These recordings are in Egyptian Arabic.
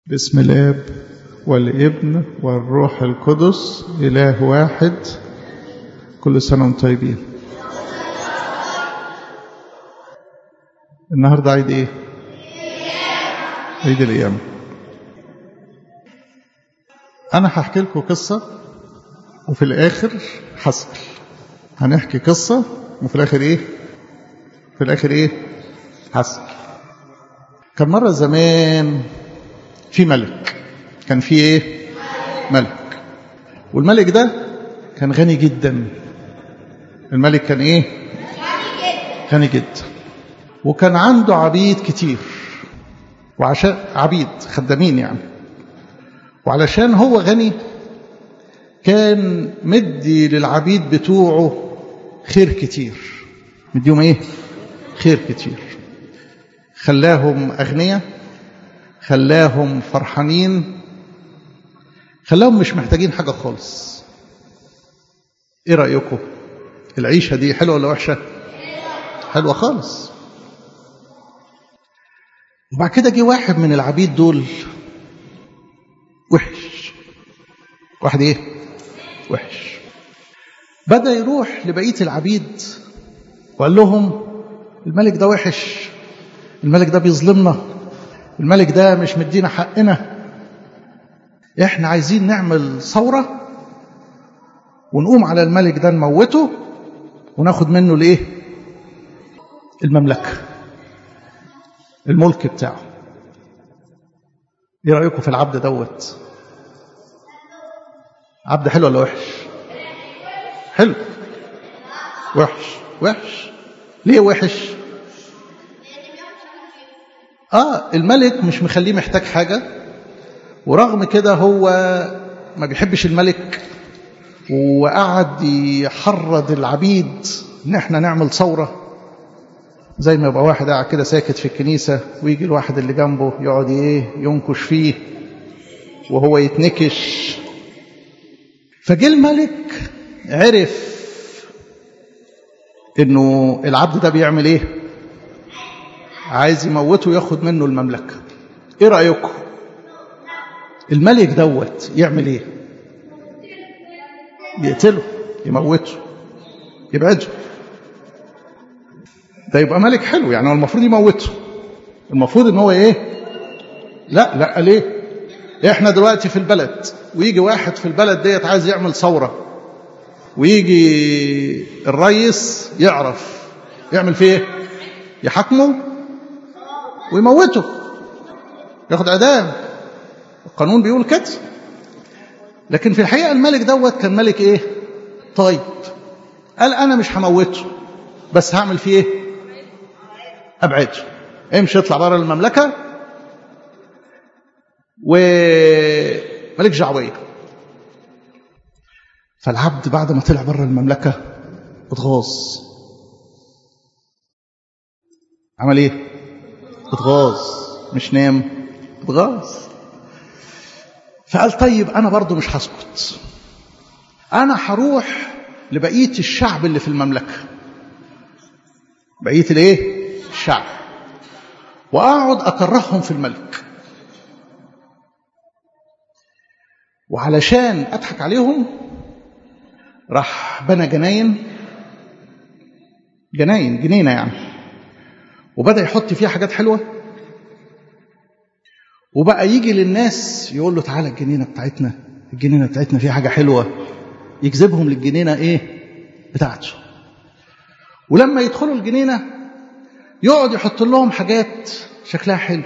بسم الاب والابن والروح القدس اله واحد كل سنه وانتم طيبين النهارده عيد ايه عيد القيامه انا هحكي لكم قصه وفي الاخر حسب هنحكي قصه وفي الاخر ايه في الاخر ايه حسب كان مره زمان في ملك كان في ايه ملك والملك ده كان غني جدا الملك كان ايه غني جدا وكان عنده عبيد كتير وعشان عبيد خدامين يعني وعلشان هو غني كان مدي للعبيد بتوعه خير كتير مديهم ايه خير كتير خلاهم اغنياء خلاهم فرحانين خلاهم مش محتاجين حاجة خالص ايه رأيكم العيشة دي حلوة ولا وحشة حلوة خالص وبعد كده جه واحد من العبيد دول وحش واحد ايه وحش بدأ يروح لبقية العبيد وقال لهم الملك ده وحش الملك ده بيظلمنا الملك ده مش مدينا حقنا احنا عايزين نعمل ثورة ونقوم على الملك ده نموته وناخد منه الايه المملكة الملك بتاعه ايه رأيكم في العبد دوت عبد حلو ولا وحش حلو وحش وحش ليه وحش اه الملك مش مخليه محتاج حاجة ورغم كده هو ما بيحبش الملك وقعد يحرض العبيد ان احنا نعمل ثورة زي ما يبقى واحد قاعد كده ساكت في الكنيسة ويجي الواحد اللي جنبه يقعد ايه ينكش فيه وهو يتنكش فجه الملك عرف انه العبد ده بيعمل ايه عايز يموته وياخد منه المملكة ايه رأيكم الملك دوت يعمل ايه يقتله يموته يبعده ده يبقى ملك حلو يعني هو المفروض يموته المفروض ان هو ايه لا لا ليه احنا دلوقتي في البلد ويجي واحد في البلد ديت عايز يعمل ثورة ويجي الرئيس يعرف يعمل فيه ايه يحاكمه ويموته ياخد اعدام القانون بيقول كده لكن في الحقيقه الملك دوت كان ملك ايه طيب قال انا مش هموته بس هعمل فيه ايه ابعده امشي اطلع بره المملكه وملك جعويه فالعبد بعد ما طلع بره المملكه اتغاظ عمل ايه اتغاظ مش نام اتغاظ فقال طيب انا برضو مش هسكت انا هروح لبقيه الشعب اللي في المملكه بقيه الايه الشعب واقعد اكرههم في الملك وعلشان اضحك عليهم راح بنى جناين جناين جنينه يعني وبدأ يحط فيها حاجات حلوة وبقى يجي للناس يقول له تعالى الجنينة بتاعتنا الجنينة بتاعتنا فيها حاجة حلوة يجذبهم للجنينة ايه بتاعته ولما يدخلوا الجنينة يقعد يحط لهم حاجات شكلها حلو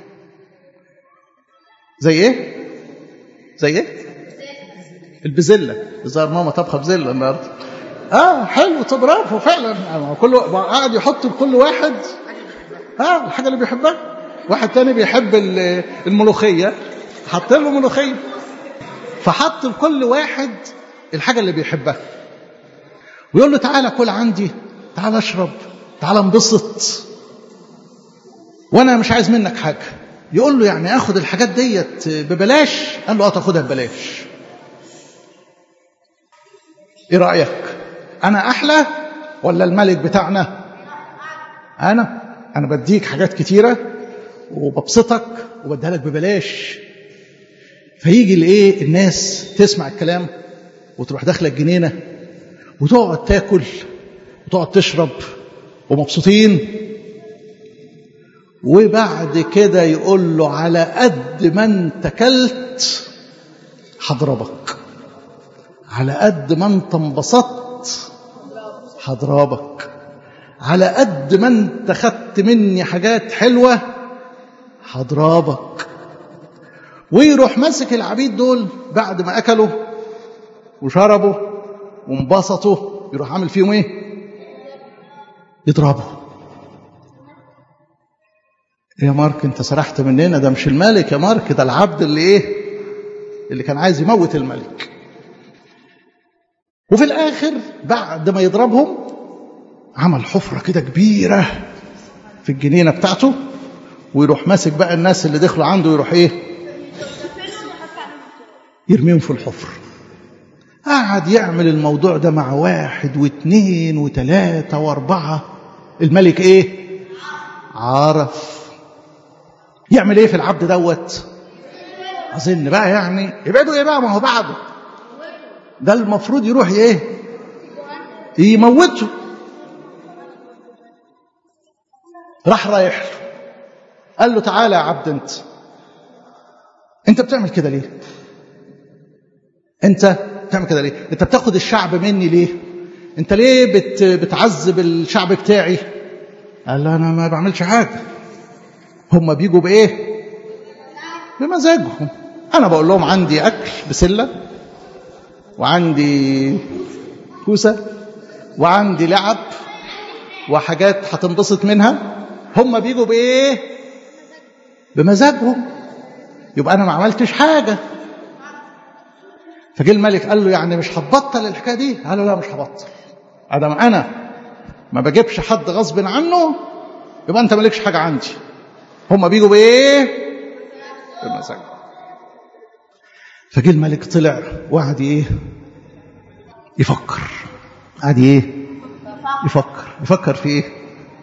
زي ايه زي ايه البزلة الظاهر ماما طبخة بزلة النهارده اه حلو طب برافو فعلا كل قاعد يحط لكل واحد اه الحاجه اللي بيحبها واحد تاني بيحب الملوخيه حط له ملوخيه فحط لكل واحد الحاجه اللي بيحبها ويقول له تعالى كل عندي تعالى اشرب تعالى انبسط وانا مش عايز منك حاجه يقول له يعني اخد الحاجات ديت ببلاش قال له اه تاخدها ببلاش ايه رايك انا احلى ولا الملك بتاعنا انا انا بديك حاجات كتيره وببسطك وبديها لك ببلاش فيجي الايه الناس تسمع الكلام وتروح داخله الجنينه وتقعد تاكل وتقعد تشرب ومبسوطين وبعد كده يقول له على قد ما انت كلت هضربك على قد ما انت انبسطت هضربك على قد ما انت خدت مني حاجات حلوه هضربك ويروح ماسك العبيد دول بعد ما اكلوا وشربوا وانبسطوا يروح عامل فيهم ايه يضربوا يا مارك انت سرحت مننا ده مش الملك يا مارك ده العبد اللي ايه اللي كان عايز يموت الملك وفي الاخر بعد ما يضربهم عمل حفرة كده كبيرة في الجنينة بتاعته ويروح ماسك بقى الناس اللي دخلوا عنده يروح ايه يرميهم في الحفر قعد يعمل الموضوع ده مع واحد واثنين وثلاثة واربعة الملك ايه عرف يعمل ايه في العبد دوت اظن بقى يعني يبعدوا ايه بقى ما هو بعده ده المفروض يروح ايه يموته راح رايح له قال له تعالى يا عبد انت انت بتعمل كده ليه انت بتعمل كده ليه انت بتاخد الشعب مني ليه انت ليه بت بتعذب الشعب بتاعي قال له انا ما بعملش حاجه هم بيجوا بايه بمزاجهم انا بقول لهم عندي اكل بسله وعندي كوسه وعندي لعب وحاجات هتنبسط منها هم بيجوا بايه بمزاجهم يبقى انا ما عملتش حاجه فجه الملك قال له يعني مش هتبطل الحكايه دي قال له لا مش هبطل ادم انا ما بجيبش حد غصب عنه يبقى انت مالكش حاجه عندي هم بيجوا بايه بمزاجهم فجه الملك طلع وقعد ايه يفكر قعد ايه يفكر يفكر في ايه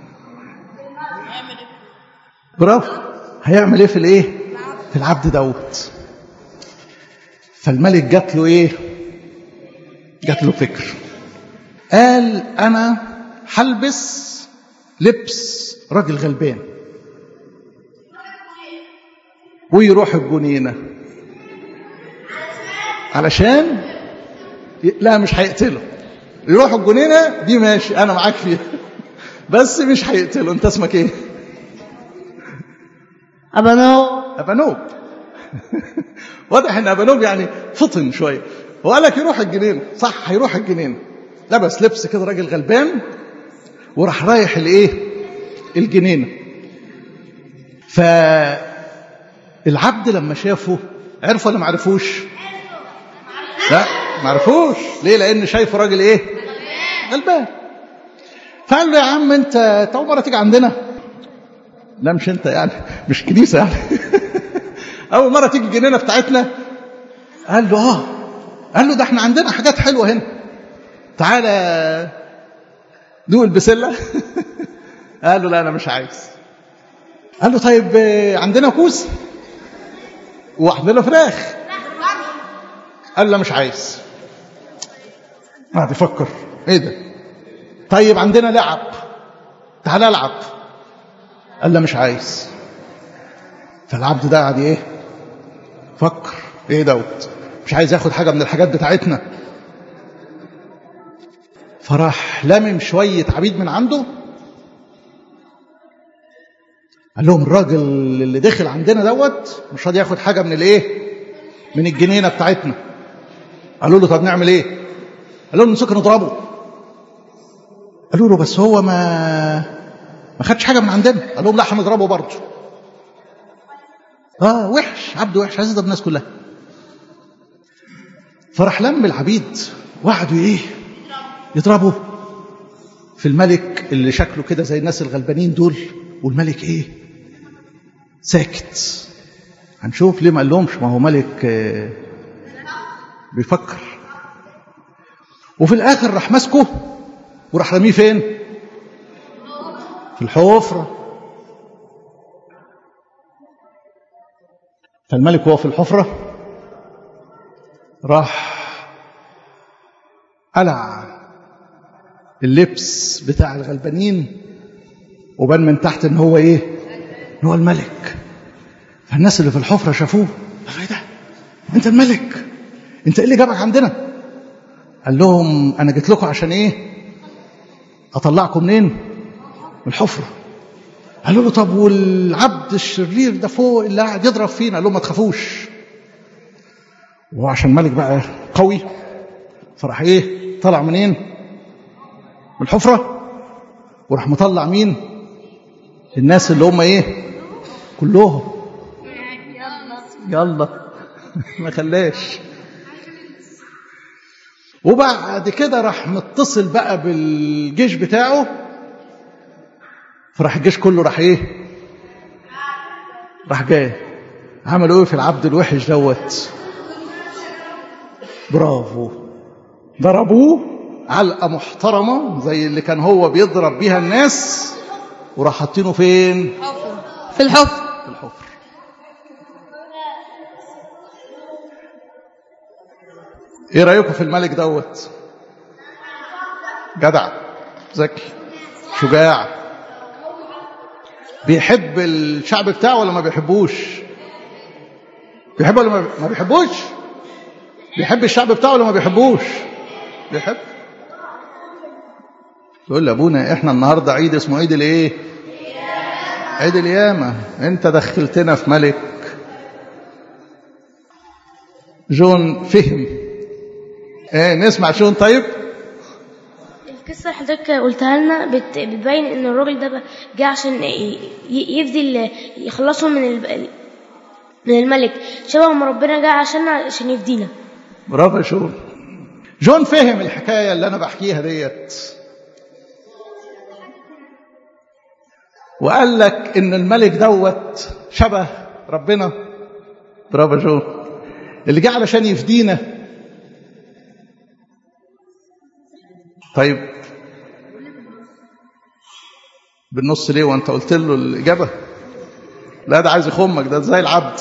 برافو هيعمل ايه في الايه في العبد دوت فالملك جات له ايه جات له فكر قال انا هلبس لبس راجل غلبان ويروح الجنينه علشان لا مش هيقتله يروح الجنينه دي ماشي انا معاك فيها بس مش هيقتله انت اسمك ايه أبنو ابانوب واضح ان ابانوب يعني فطن شويه هو قال لك يروح الجنينه صح هيروح الجنينه لبس لبس كده راجل غلبان وراح رايح الايه الجنينه فالعبد لما شافه عرف ولا ما عرفوش لا ما عرفوش ليه لان شايفه راجل ايه غلبان فقال له يا عم انت انت اول مره تيجي عندنا لا مش انت يعني مش كنيسه يعني اول مره تيجي الجنينه بتاعتنا قال له اه قال له ده احنا عندنا حاجات حلوه هنا تعالى دوق البسله قال له لا انا مش عايز قال له طيب عندنا كوس وعندنا فراخ قال له مش عايز قعد يفكر ايه ده طيب عندنا لعب تعال العب قال له مش عايز فالعبد ده قعد ايه فكر ايه دوت مش عايز ياخد حاجه من الحاجات بتاعتنا فراح لمم شويه عبيد من عنده قال لهم الراجل اللي دخل عندنا دوت مش راضي ياخد حاجه من الايه من الجنينه بتاعتنا قالوا له طب نعمل ايه قالوا له نمسكه نضربه قالوا له بس هو ما ما خدش حاجه من عندنا قال لهم لا هنضربه برضه اه وحش عبد وحش عايز يضرب الناس كلها فراح لم العبيد وقعدوا ايه يضربوا في الملك اللي شكله كده زي الناس الغلبانين دول والملك ايه ساكت هنشوف ليه ما قال لهمش ما هو ملك آه بيفكر وفي الاخر راح ماسكه وراح رميه فين في الحفره فالملك وهو في الحفره راح قلع اللبس بتاع الغلبانين وبان من تحت ان هو ايه ان هو الملك فالناس اللي في الحفره شافوه قالوا ايه ده انت الملك انت ايه اللي جابك عندنا قال لهم انا جيت لكم عشان ايه اطلعكم منين من الحفره قالوا له طب والعبد الشرير ده فوق اللي قاعد يضرب فينا قال لهم ما تخافوش وهو عشان ملك بقى قوي فراح ايه طلع منين من الحفره وراح مطلع مين الناس اللي هم ايه كلهم يلا ما خلاش وبعد كده راح متصل بقى بالجيش بتاعه فراح الجيش كله راح ايه راح جاي عملوا ايه في العبد الوحش دوت برافو ضربوه علقه محترمه زي اللي كان هو بيضرب بيها الناس وراح حاطينه فين في الحفر في الحفر ايه رايكم في الملك دوت جدع ذكي شجاع بيحب الشعب بتاعه ولا ما بيحبوش بيحبه ولا ما- ما بيحبوش بيحب الشعب بتاعه ولا ما بيحبوش بيحب تقول لابونا احنا النهارده عيد اسمه عيد الايه عيد القيامه انت دخلتنا في ملك جون فهم ايه نسمع شون طيب القصة اللي حضرتك قلتها لنا بت- بتبين ان الراجل ده جه عشان ي- ي- يفدي ال- يخلصهم من ال- من الملك شبه ما ربنا جه عشان عشان يفدينا برافو يا شون جون فهم الحكايه اللي انا بحكيها ديت وقال لك ان الملك دوت شبه ربنا برافو يا جون اللي جه علشان يفدينا طيب بالنص ليه وانت قلت له الاجابه لا ده عايز يخمك ده زي العبد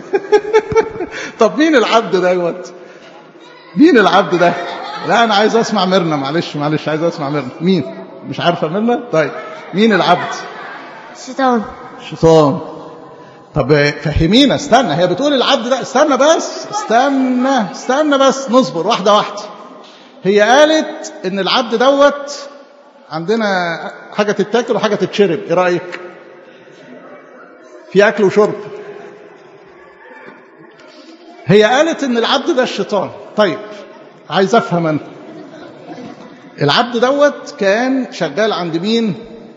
طب مين العبد دوت مين العبد ده لا انا عايز اسمع ميرنا معلش معلش عايز اسمع ميرنا مين مش عارفه ميرنا طيب مين العبد الشيطان الشيطان طب فهمينا استنى هي بتقول العبد ده استنى بس استنى استنى بس نصبر واحده واحده هي قالت ان العبد دوت عندنا حاجه تتاكل وحاجه تتشرب ايه رايك في اكل وشرب هي قالت ان العبد ده الشيطان طيب عايز افهم انا العبد دوت كان شغال عند مين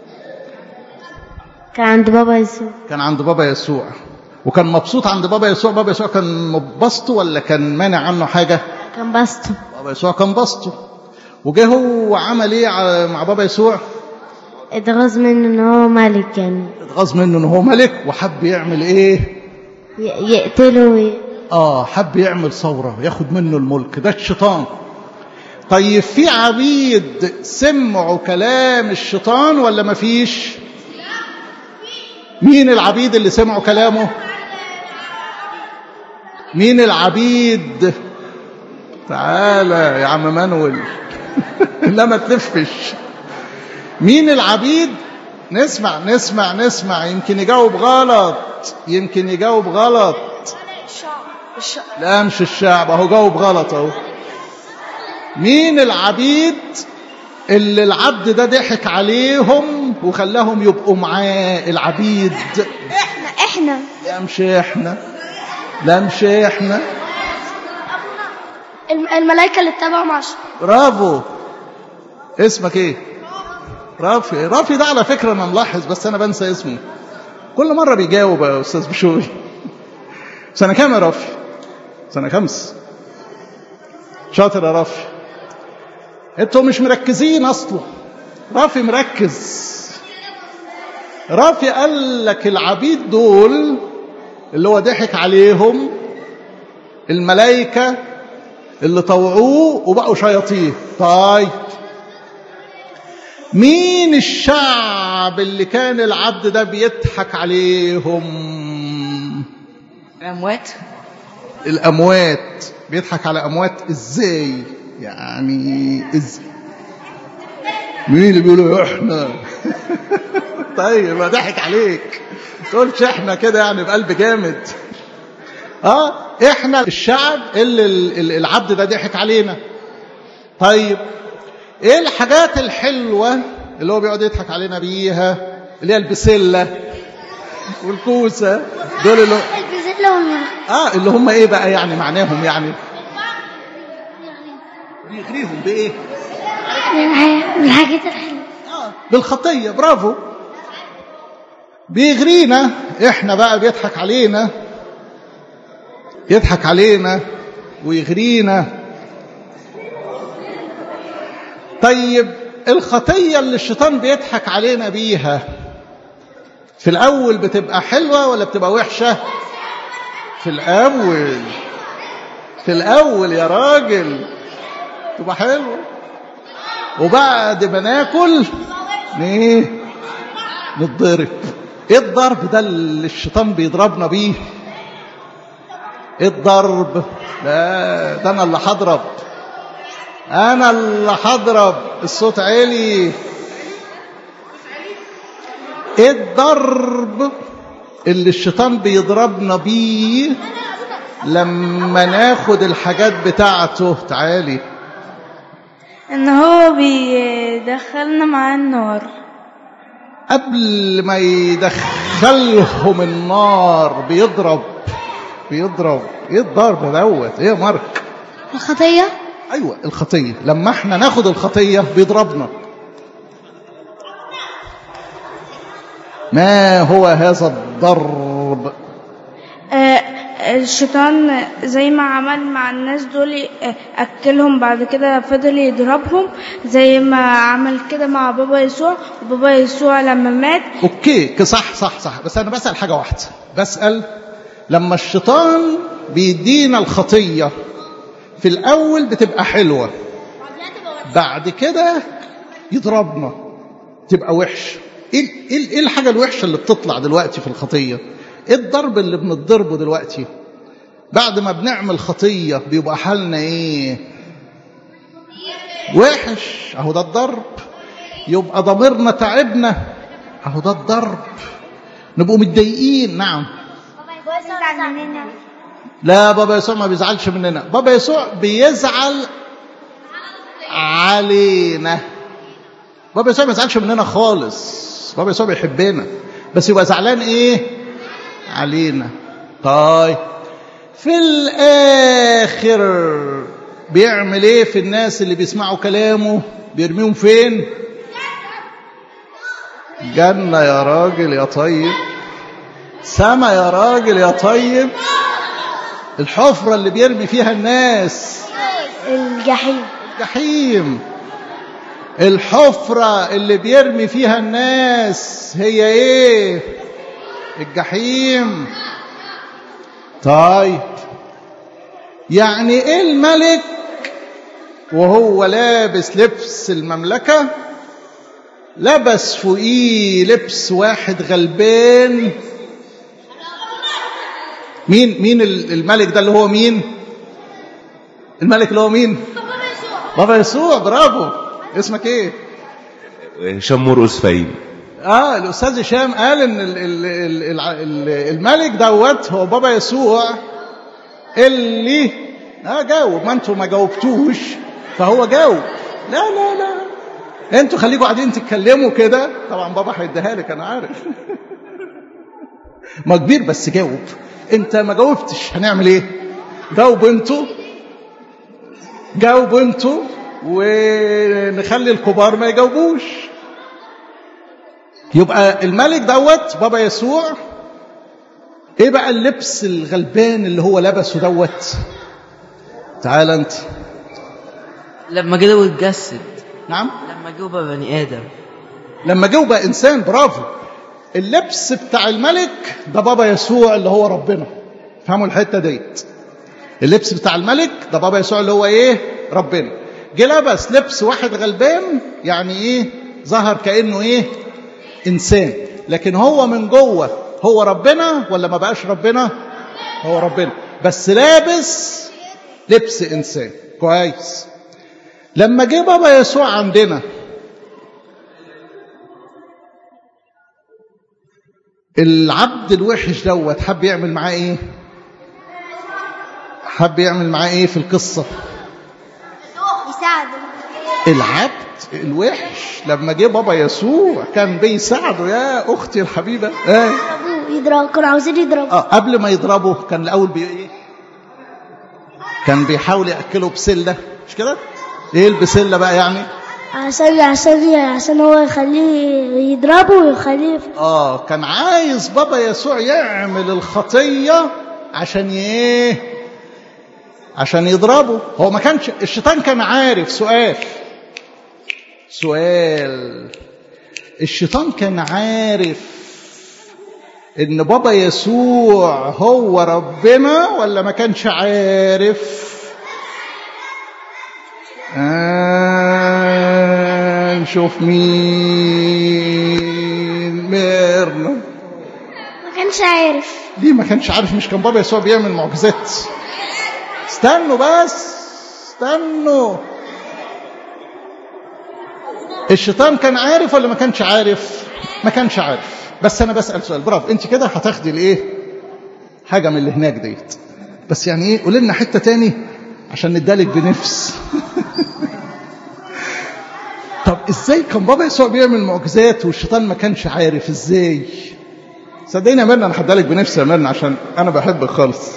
كان عند بابا يسوع كان عند بابا يسوع وكان مبسوط عند بابا يسوع بابا يسوع كان مبسطه ولا كان مانع عنه حاجه كان بسطه بابا يسوع كان بسطه وجه هو عمل ايه ع- مع بابا يسوع اتغاظ منه ان هو ملك يعني اتغاظ منه ان هو ملك وحب يعمل ايه ي- يقتله وي- اه حب يعمل ثوره ياخد منه الملك ده الشيطان طيب في عبيد سمعوا كلام الشيطان ولا ما فيش مين العبيد اللي سمعوا كلامه مين العبيد تعالى يا عم مانويل لا ما تلفش مين العبيد نسمع نسمع نسمع يمكن يجاوب غلط يمكن يجاوب غلط لا مش الشعب اهو جاوب غلط اهو مين العبيد اللي العبد ده ضحك عليهم وخلاهم يبقوا معاه العبيد احنا احنا لا مش احنا لا مش احنا الم- الملائكة اللي اتبعوا مع الشيطان برافو اسمك ايه رافي رافي ده على فكرة انا ملاحظ بس انا بنسى اسمه كل مرة بيجاوب يا استاذ بشوي سنة كام يا رافي سنة خمس شاطر يا رافي انتوا مش مركزين اصلا رافي مركز رافي قال لك العبيد دول اللي هو ضحك عليهم الملائكة اللي طوعوه وبقوا شياطين طيب مين الشعب اللي كان العبد ده بيضحك عليهم الأموات الأموات بيضحك على اموات ازاي يعني ازاي مين اللي بيقولوا احنا طيب ما ضحك عليك تقولش احنا كده يعني بقلب جامد اه احنا الشعب اللي ال- ال- العبد ده ضحك علينا طيب ايه الحاجات الحلوه اللي هو بيقعد يضحك علينا بيها اللي هي البسله والكوسه دول اللي البسلة والمرأة اه اللي هم ايه بقى يعني معناهم يعني بيغريهم بايه الحاجات الحلوة آه بالخطيه برافو بيغرينا احنا بقى بيضحك علينا يضحك علينا ويغرينا طيب الخطيه اللي الشيطان بيضحك علينا بيها في الاول بتبقى حلوه ولا بتبقى وحشه في الاول في الاول يا راجل تبقى حلوه وبعد ما ناكل ايه نتضرب ايه الضرب ده اللي الشيطان بيضربنا بيه ايه الضرب لا ده انا اللي هضرب انا اللي هضرب الصوت عالي ايه الضرب اللي الشيطان بيضربنا بيه لما ناخد الحاجات بتاعته تعالي ان هو بيدخلنا معاه النار قبل ما يدخلهم النار بيضرب بيضرب ايه الضرب دوت ايه يا مارك الخطية ايوه الخطيه لما احنا ناخد الخطيه بيضربنا ما هو هذا الضرب آه، الشيطان زي ما عمل مع الناس دول آه، أكلهم بعد كده فضل يضربهم زي ما عمل كده مع بابا يسوع وبابا يسوع لما مات اوكي ك- صح صح صح بس انا بسال حاجه واحده بسال لما الشيطان بيدينا الخطيه في الاول بتبقى حلوه بعد كده يضربنا تبقى وحش ايه ايه إيه الحاجه الوحشه اللي بتطلع دلوقتي في الخطيه ايه الضرب اللي بنضربه دلوقتي بعد ما بنعمل خطيه بيبقى حالنا ايه وحش اهو ده الضرب يبقى ضميرنا تعبنا اهو ده الضرب نبقوا متضايقين نعم لا بابا يسوع ما بيزعلش مننا بابا يسوع بيزعل علينا بابا يسوع ما بيزعلش مننا خالص بابا يسوع بيحبنا بس يبقى زعلان ايه علينا طيب في الاخر بيعمل ايه في الناس اللي بيسمعوا كلامه بيرميهم فين جنة يا راجل يا طيب سما يا راجل يا طيب الحفرة اللي بيرمي فيها الناس الجحيم الجحيم الحفرة اللي بيرمي فيها الناس هي ايه الجحيم طيب يعني ايه الملك وهو لابس لبس المملكة لبس فوقيه لبس واحد غلبان مين مين الملك ده اللي هو مين الملك اللي هو مين بابا يسوع برافو اسمك ايه هشام مرقص فايم اه الاستاذ هشام قال ان ال ال ال ال ال الملك دوت هو بابا يسوع اللي اه جاوب ما انتوا ما جاوبتوش فهو جاوب لا لا لا انتوا خليكوا قاعدين تتكلموا كده طبعا بابا هيديها لك انا عارف ما كبير بس جاوب انت ما جاوبتش هنعمل ايه جاوب انتوا جاوب انتوا ونخلي الكبار ما يجاوبوش يبقى الملك دوت بابا يسوع ايه بقى اللبس الغلبان اللي هو لبسه دوت تعال انت لما جه واتجسد نعم لما جه بقى بني ادم لما جه بقى انسان برافو اللبس بتاع الملك ده بابا يسوع اللي هو ربنا فهموا الحته ديت اللبس بتاع الملك ده بابا يسوع اللي هو ايه ربنا جه لبس لبس واحد غلبان يعني ايه ظهر كانه ايه انسان لكن هو من جوه هو ربنا ولا ما بقاش ربنا هو ربنا بس لابس لبس انسان كويس لما جه بابا يسوع عندنا العبد الوحش دوت حب يعمل معاه ايه حب يعمل معاه ايه في القصه يساعده العبد الوحش لما جه بابا يسوع كان بيساعده يا اختي الحبيبه ايه يضربوه يضرب كانوا عاوزين يضربوه اه قبل ما يضربه كان الاول بي ايه كان بيحاول ياكله بسله مش كده ايه البسله بقى يعني عشان عشان عشان هو يخليه يضربه ويخليه اه كان عايز بابا يسوع يعمل الخطيه عشان ايه عشان يضربه هو ما كانش الشيطان كان عارف سؤال سؤال الشيطان كان عارف ان بابا يسوع هو ربنا ولا ما كانش عارف آه نشوف مين ميرنا ما كانش عارف ليه ما كانش عارف مش كان بابا يسوع بيعمل معجزات استنوا بس استنوا الشيطان كان عارف ولا ما كانش عارف ما كانش عارف بس انا بسال سؤال برافو انت كده هتاخدي الايه حاجه من اللي هناك ديت بس يعني ايه قولي لنا حته تاني عشان ندالك بنفس طب ازاي كان بابا يسوع بيعمل معجزات والشيطان ما كانش عارف ازاي صدقيني يا مرنا انا هدالك بنفسي يا مرنا عشان انا بحبك خالص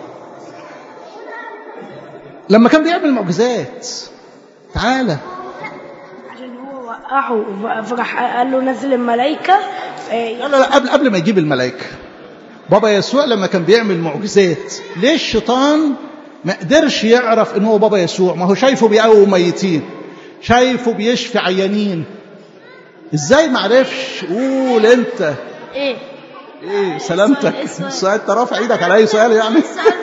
لما كان بيعمل معجزات تعالى عشان هو وقعه فراح قال له نزل الملائكة لا لا لا قبل قبل ما يجيب الملائكه بابا يسوع لما كان بيعمل معجزات ليه الشيطان ما قدرش يعرف ان هو بابا يسوع ما هو شايفه بيقوم ميتين شايفه بيشفي عيانين ازاي ما عرفش قول انت ايه ايه سلامتك السؤال انت رافع ايدك على اي سؤال يعني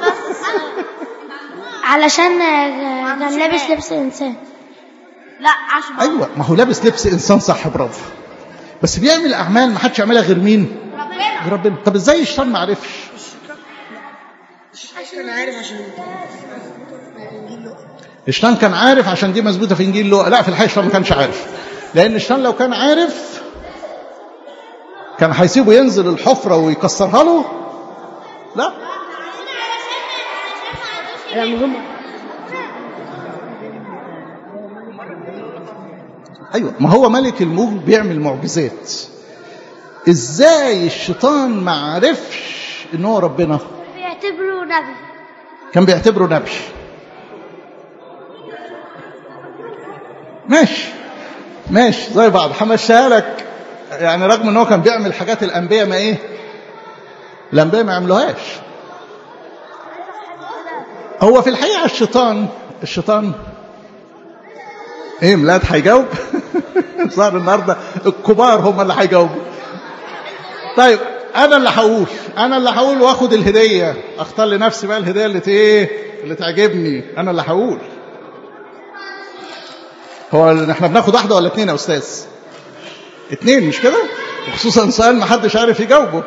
علشان كان لابس لبس انسان لا عشان ايوه ما هو لابس لبس انسان صح برافو بس بيعمل اعمال ما حدش يعملها غير مين غير ربنا طب ازاي الشيطان ما عرفش الشيطان كان عارف عشان دي مظبوطه في انجيل لوقا لا في الحقيقه الشيطان ما كانش عارف لان الشيطان لو كان عارف كان هيسيبه ينزل الحفره ويكسرها له لا ايوه ما هو ملك الموج بيعمل معجزات ازاي الشيطان ما عرفش ان هو ربنا بيعتبره نبي كان بيعتبره نبي ماشي ماشي زي بعض همشيها لك يعني رغم ان هو كان بيعمل حاجات الانبياء ما ايه الانبياء ما يعملوهاش هو في الحقيقه الشيطان الشيطان ايه ميلاد هيجاوب صار النهارده الكبار هم اللي هيجاوبوا طيب انا اللي هقول انا اللي هقول واخد الهديه اختار لنفسي بقى الهديه اللي ايه اللي تعجبني انا اللي هقول هو احنا بناخد واحده ولا اتنين يا استاذ اتنين مش كده وخصوصا سؤال ما حدش عارف يجاوبه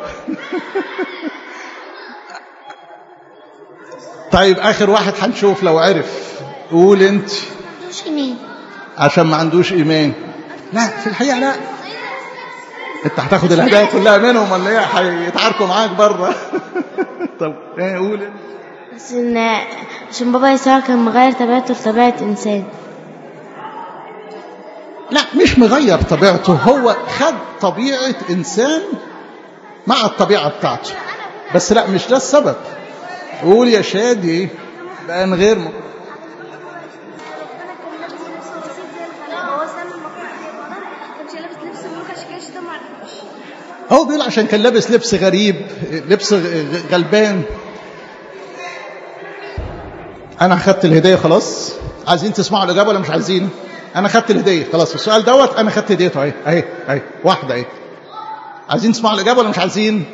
طيب اخر واحد هنشوف لو عرف قول انت مش ايمان عشان ما عندوش ايمان لا في الحقيقه لا انت هتاخد الهدايا كلها منهم ولا ايه هيتعاركوا معاك بره طب ايه قول انت بس ان عشان بابا يسوع كان مغير طبيعته لطبيعة انسان لا مش مغير طبيعته هو خد طبيعة إنسان مع الطبيعة بتاعته بس لا مش ده السبب قول يا شادي بقى من غير م... هو بيقول عشان كان لابس لبس غريب لبس غلبان انا خدت الهديه خلاص عايزين تسمعوا الاجابه ولا مش عايزين انا خدت الهديه خلاص السؤال دوت انا خدت هديته اهي اهي اهي واحده اهي عايزين تسمعوا الاجابه ولا مش عايزين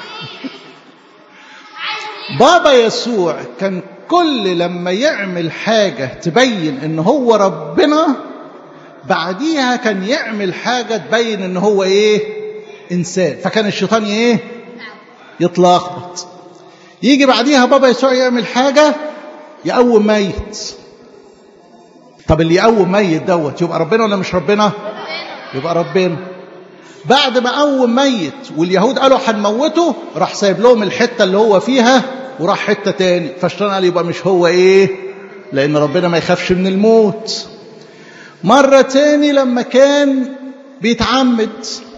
بابا يسوع كان كل لما يعمل حاجه تبين ان هو ربنا بعديها كان يعمل حاجه تبين ان هو ايه انسان فكان الشيطان ايه يتلخبط يجي بعديها بابا يسوع يعمل حاجه يقوم ميت طب اللي يقوم ميت دوت يبقى ربنا ولا مش ربنا يبقى ربنا بعد ما قوم ميت واليهود قالوا هنموته راح سايب لهم الحته اللي هو فيها وراح حته تاني فالشيطان قال يبقى مش هو ايه لان ربنا ما يخافش من الموت مره تاني لما كان بيتعمد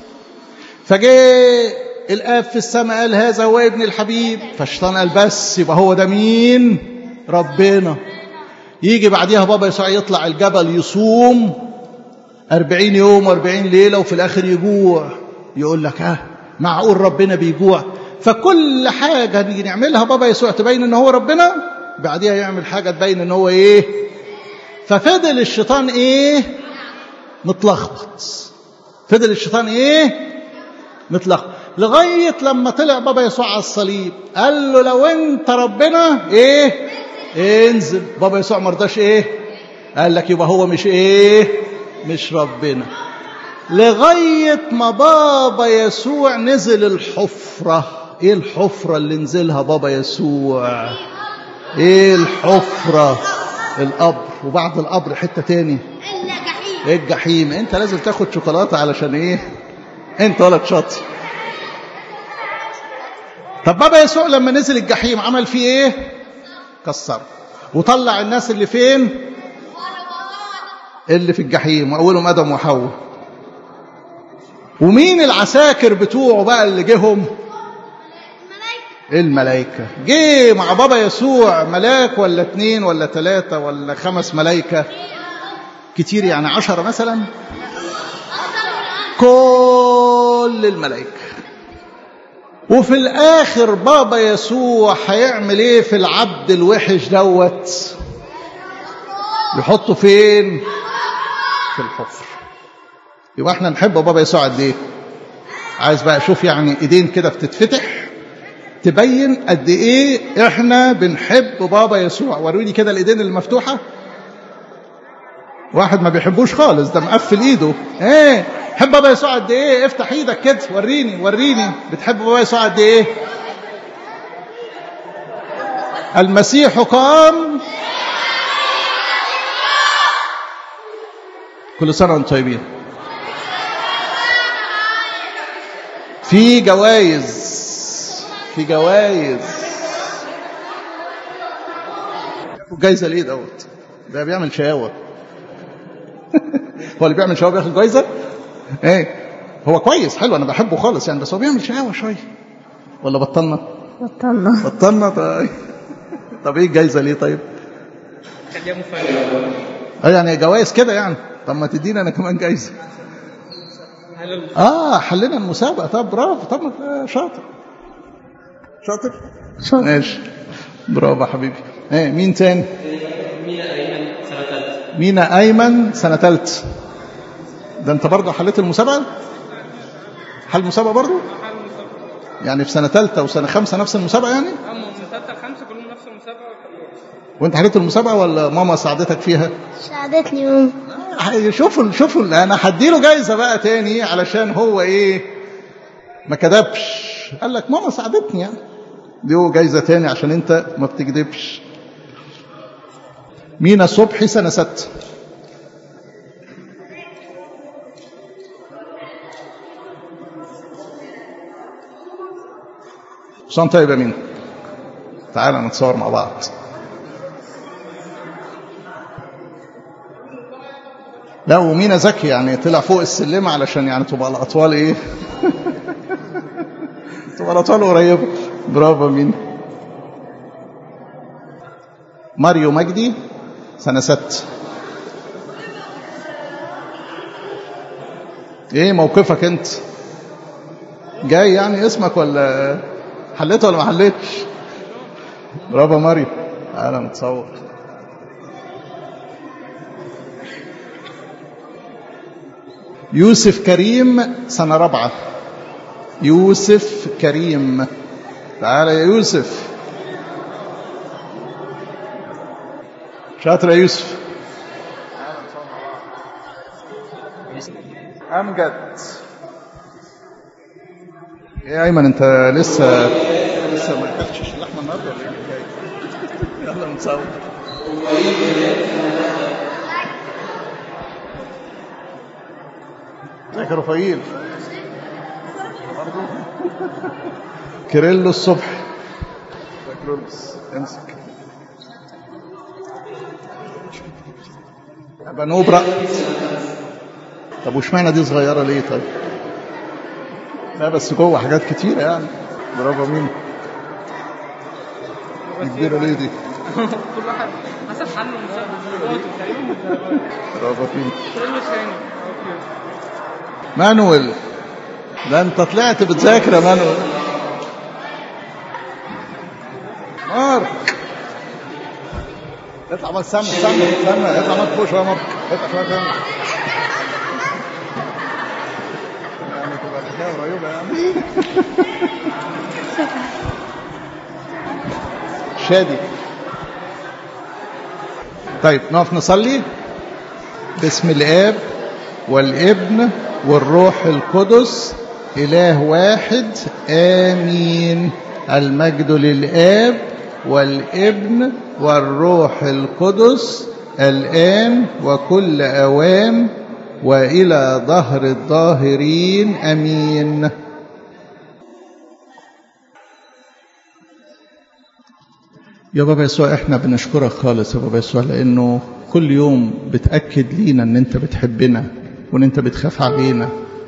فجاء الاب في السماء قال هذا هو ابن الحبيب فالشيطان قال بس يبقى هو ده مين ربنا يجي بعديها بابا يسوع يطلع الجبل يصوم أربعين يوم وأربعين ليلة وفي الآخر يجوع يقول لك ها معقول ربنا بيجوع فكل حاجة نيجي نعملها بابا يسوع تبين ان هو ربنا بعديها يعمل حاجة تبين ان هو ايه ففضل الشيطان ايه متلخبط فضل الشيطان ايه متلخبط لغاية لما طلع بابا يسوع على الصليب قال له لو انت ربنا ايه انزل بابا يسوع مرضاش ايه قال لك يبقى هو مش ايه مش ربنا لغاية ما بابا يسوع نزل الحفرة ايه الحفرة اللي نزلها بابا يسوع ايه الحفرة القبر وبعد القبر حتة تاني ايه الجحيم انت لازم تاخد شوكولاتة علشان ايه انت ولد شاطر طب بابا يسوع لما نزل الجحيم عمل فيه ايه كسر وطلع الناس اللي فين اللي في الجحيم واولهم ادم وحواء ومين العساكر بتوعه بقى اللي جيهم الملائكة جه مع بابا يسوع ملاك ولا اتنين ولا تلاتة ولا خمس ملايكة كتير يعني عشرة مثلا كل الملائكة وفي الآخر بابا يسوع هيعمل ايه في العبد الوحش دوت يحطه فين في الحفر يبقى احنا نحب بابا يسوع قد ايه عايز بقى اشوف يعني ايدين كده بتتفتح تبين قد ايه احنا بنحب بابا يسوع وروني كده الايدين المفتوحه واحد ما بيحبوش خالص ده مقفل ايده ايه حب بابا يسوع قد ايه افتح ايدك كده وريني وريني بتحب بابا يسوع قد ايه المسيح قام كل سنه وانتم طيبين في جوائز في جوائز جايزه ليه دوت ده بيعمل شقاوه هو اللي بيعمل شقاوه بياخد جايزه ايه هو كويس حلو انا بحبه خالص يعني بس هو بيعمل شقاوه شويه ولا بطلنا بطلنا بطلنا طيب طب ايه الجايزه ليه طيب خليها مفاجأة اه يعني جوائز كده يعني طب ما تدينا انا كمان جايزه هل اه حلينا المسابقه طب برافو طب ما- شاطر شاطر شاطر ماشي برافو يا حبيبي ايه مين تاني مينا أيمن سنة ثالثة مينا ايمن سنه ثالثه ده انت برضه حليت المسابقه حل المسابقه برضه يعني في سنه ثالثه وسنه خمسه نفس المسابقه يعني أما من ثالثة لخمسة كلهم نفس المسابقة وانت حليت المسابقه ولا ماما ساعدتك فيها ساعدتني أم شوفوا شوفوا انا هديله جايزه بقى تاني علشان هو ايه ما كذبش قال لك ماما ساعدتني يعني دي هو جايزه تاني عشان انت ما بتكذبش مينا صبحي سنه ستة عشان طيب يا مينا تعالى نتصور مع بعض لا ومينا ذكي يعني طلع فوق السلمة علشان يعني تبقى الأطوال إيه تبقى الأطوال قريبة برافو مين ماريو مجدي سنة ست ايه موقفك انت جاي يعني اسمك ولا حليت ولا ما حليتش برافو ماريو انا متصور يوسف كريم سنة رابعة يوسف كريم تعال يا يوسف شاطر يا يوسف أمجد ايه يا ايمن انت لسه لسه ما اكلتش اللحمه النهارده ولا ايه الحكاية؟ يلا نتصور ازيك يا رفايل برضه كيريلو الصبح بكالوريوس امسك ابقى نوبرا طب واشمعنى دي صغيره ليه طيب لا بس جوه حاجات كتيره يعني برافو مين دي كبيره ليه دي كل واحد حسب حله المسابقة تقريبا برافو مين كله ثاني اوكي مانويل ده انت طلعت بتذاكر يا مانويل مارك اطلع بس استنى استنى استنى اطلع ما تخش يا مارك اطلع شويه تاني يعني تبقى الحكايه قريبه يعني شادي طيب نقف نصلي باسم الاب والابن والروح القدس إله واحد آمين المجد للآب والابن والروح القدس الآن وكل أوان وإلى ظهر الظاهرين أمين يا بابا يسوع احنا بنشكرك خالص يا بابا يسوع لانه كل يوم بتاكد لينا ان انت بتحبنا وان انت بتخاف علينا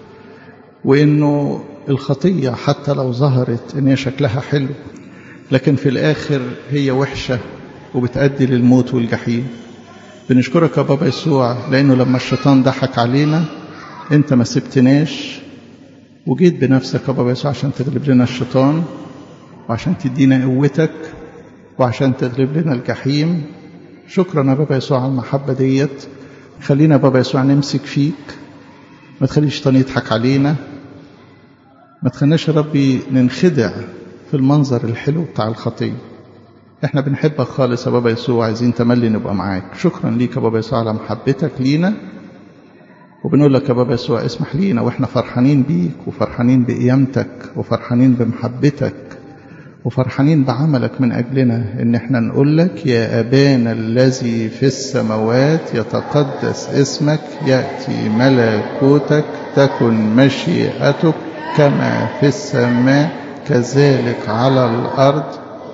وانه الخطيه حتى لو ظهرت ان هي شكلها حلو لكن في الاخر هي وحشه وبتؤدي للموت والجحيم بنشكرك يا بابا يسوع لانه لما الشيطان ضحك علينا انت ما سبتناش وجيت بنفسك يا بابا يسوع عشان تغلب لنا الشيطان وعشان تدينا قوتك وعشان تغلب لنا الجحيم شكرا يا بابا يسوع على المحبة ديت خلينا يا بابا يسوع نمسك فيك ما تخليش الشيطان يضحك علينا ما تخليناش يا ربي ننخدع في المنظر الحلو بتاع الخطية احنا بنحبك خالص يا بابا يسوع عايزين تملي نبقى معاك شكرا ليك يا بابا يسوع على محبتك لينا وبنقول لك يا بابا يسوع اسمح لينا واحنا فرحانين بيك وفرحانين بقيامتك وفرحانين بمحبتك وفرحانين بعملك من أجلنا إن احنا نقول لك يا أبانا الذي في السماوات يتقدس اسمك يأتي ملكوتك تكن مشيئتك كما في السماء كذلك على الأرض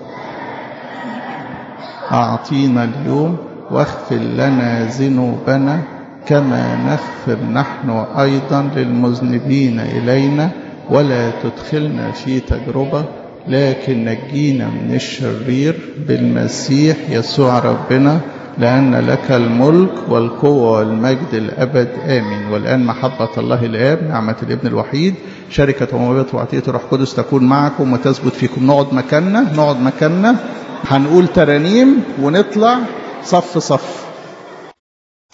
أعطينا اليوم واغفر لنا ذنوبنا كما نغفر نحن أيضا للمذنبين إلينا ولا تدخلنا في تجربة لكن نجينا من الشرير بالمسيح يسوع ربنا لأن لك الملك والقوة والمجد الأبد آمين والآن محبة الله الآب نعمة الابن الوحيد شركة وموهبة وعطية الروح القدس تكون معكم وتثبت فيكم نقعد مكاننا نقعد مكاننا هنقول ترانيم ونطلع صف صف